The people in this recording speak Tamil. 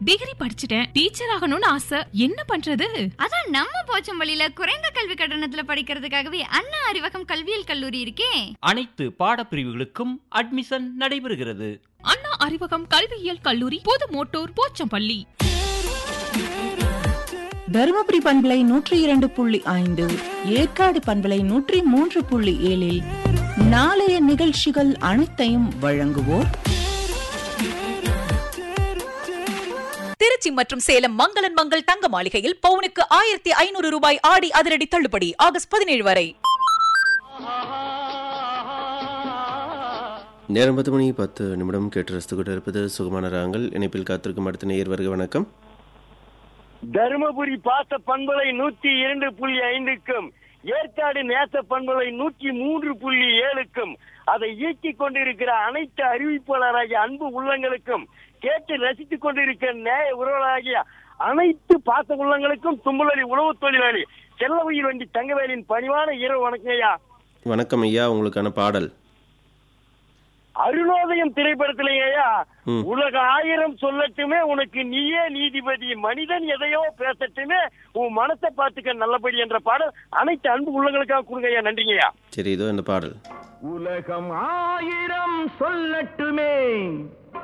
டிகிரி படிச்சுட்டேன் டீச்சர் ஆகணும்னு ஆசை என்ன பண்றது அதான் நம்ம போச்சம்பள்ளியில குறைந்த கல்வி கட்டணத்துல படிக்கிறதுக்காகவே அண்ணா அறிவகம் கல்வியியல் கல்லூரி இருக்கே அனைத்து பாடப்பிரிவுகளுக்கும் அட்மிஷன் நடைபெறுகிறது அண்ணா அறிவகம் கல்வியியல் கல்லூரி புது மோட்டூர் போச்சம்பள்ளி தருமபுரி பண்பலை நூற்றி இரண்டு புள்ளி ஐந்து ஏற்காடு பண்பலை நூற்றி மூன்று புள்ளி ஏழில் நாளைய நிகழ்ச்சிகள் அனைத்தையும் வழங்குவோர் திருச்சி மற்றும் சேலம் மங்களன் மங்கள் தங்க மாளிகையில் பவுனுக்கு ஆயிரத்தி ஐநூறு ரூபாய் ஆடி அதிரடி தள்ளுபடி ஆகஸ்ட் பதினேழு வரை நேரம் பத்து மணி பத்து நிமிடம் கேட்டு ரசித்துக்கிட்டு இருப்பது சுகமான ராங்கள் இணைப்பில் காத்திருக்கும் அடுத்த நேயர் வருக வணக்கம் தருமபுரி பாச பண்பலை நூத்தி இரண்டு புள்ளி ஐந்துக்கும் ஏற்காடு நேச பண்பலை நூற்றி மூன்று புள்ளி ஏழுக்கும் அதை இயக்கிக் கொண்டிருக்கிற அனைத்து அறிவிப்பாளராகிய அன்பு உள்ளங்களுக்கும் கேட்டு ரசித்துக் கொண்டிருக்கிற நேய உறவுகளாகிய அனைத்து பாச உள்ளங்களுக்கும் தும்பலடி உணவு தொழிலாளி செல்ல உயிர் வண்டி தங்கவேலின் பணிவான இரவு வணக்கம் ஐயா வணக்கம் ஐயா உங்களுக்கான பாடல் அருணோதயம் திரைப்படத்திலேயா ம். உலக ஆயிரம் சொல்லட்டுமே உனக்கு நீயே நீதிபதி மனிதன் எதையோ பேசட்டுமே உன் மனசை பார்த்துக்க நல்லபடி என்ற பாடல் அனைத்து அன்பு உள்ளங்களுக்காக கொடுங்க ஐயா நன்றிங்கய்யா சரி இதோ இந்த பாடல் உலகம் ஆயிரம் சொல்லட்டுமே